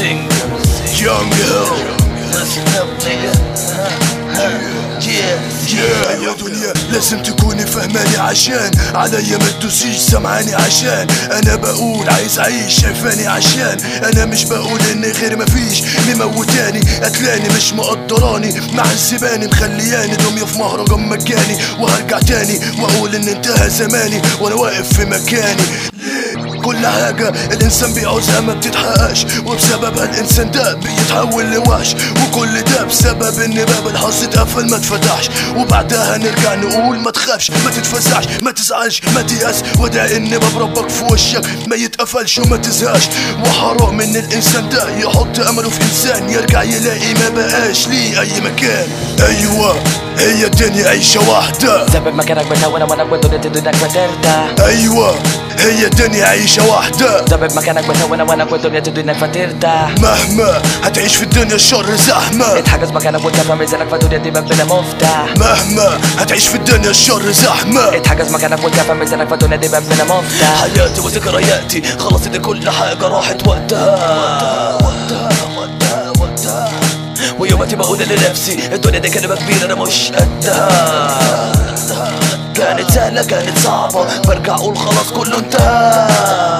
singers. Young Hill Listen up, nigga. Uh-huh. Yeah, يا يا دنيا لازم تكوني فهماني عشان عليا ما تدوسيش سمعاني عشان انا بقول عايز اعيش شايفاني عشان انا مش بقول ان غير مفيش مموتاني قتلاني مش مقدراني معذباني مخلياني دمية في مهرجان مجاني وهرجع تاني واقول ان انتهى زماني وانا واقف في مكاني ليه؟ كل حاجة الإنسان بيعوزها ما بتتحققش وبسببها الإنسان ده بيتحول لوحش وكل ده بسبب إن باب الحظ اتقفل ما اتفتحش وبعدها نرجع نقول ما تخافش ما تتفزعش ما تزعلش ما تيأس وده إن باب ربك في وشك ما يتقفلش وما تزهقش وحرام إن الإنسان ده يحط أمله في إنسان يرجع يلاقي ما بقاش ليه أي مكان أيوة هي الدنيا عيشة واحدة ثبت مكانك بتهون وانا والدنيا تدودك فترتاح أيوة هي الدنيا عيشة واحدة ثبت مكانك بتهون وانا والدنيا تدودك فترتاح مهما هتعيش في الدنيا الشر زحمة اتحجز مكانك وانت ميزانك فالدنيا دي باب بلا مفتاح مهما هتعيش في الدنيا الشر زحمة اتحجز مكانك وانت ميزانك فالدنيا دي باب بلا مفتاح حياتي وذكرياتي خلاص ان كل حاجة راحت وقتها وقتها وقتها وقتها ويوماتي بقول لنفسي الدنيا دي كلمة كبيرة انا مش قدها كانت سهلة كانت صعبة برجع اقول خلاص كله انتهى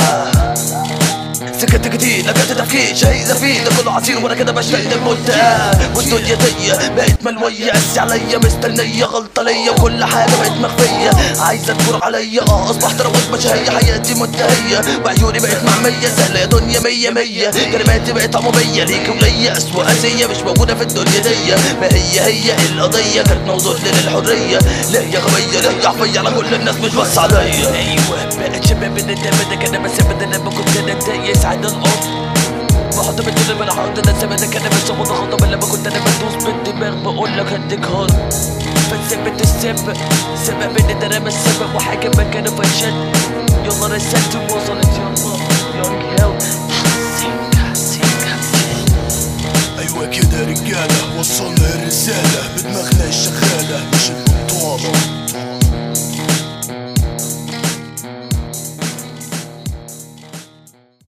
سكت كتير لقيت تفكير شهيد فيه ده كله عصير وانا كده بشتاق للمنتهى والدنيا دي بقت ملوية قسي عليا مستنية غلطة ليا وكل حاجة بقت مخفية عايزة تدور عليا اه اصبحت رواد بشهية حياتي منتهية وعيوني بقت معمية سهلة يا دنيا مية مية كلماتي بقت عمومية ليك وليا اسوأ أذية مش موجودة في الدنيا دي ما هي هي القضية كانت موضوع للحرية لا يا غبية لا يا حفية على كل الناس مش بس عليا ايوه بقت شباب من الدم ده كان بس بدل ما كنت انا يسعد الارض بحط بالدنيا من حط ده سبب ده كان بس مضى خطب لما كنت انا بدوس بالدماغ بقول لك هديك هرب فثبت السبب سبب ان ده انا مش سبب وحاجه مكانه فشل يلا رسالتي وصلت يلا يونج هيل حسيك حسيك حسيك أيوة كده يا رجالة وصلنا الرسالة بدماغنا الشغالة مش البطالة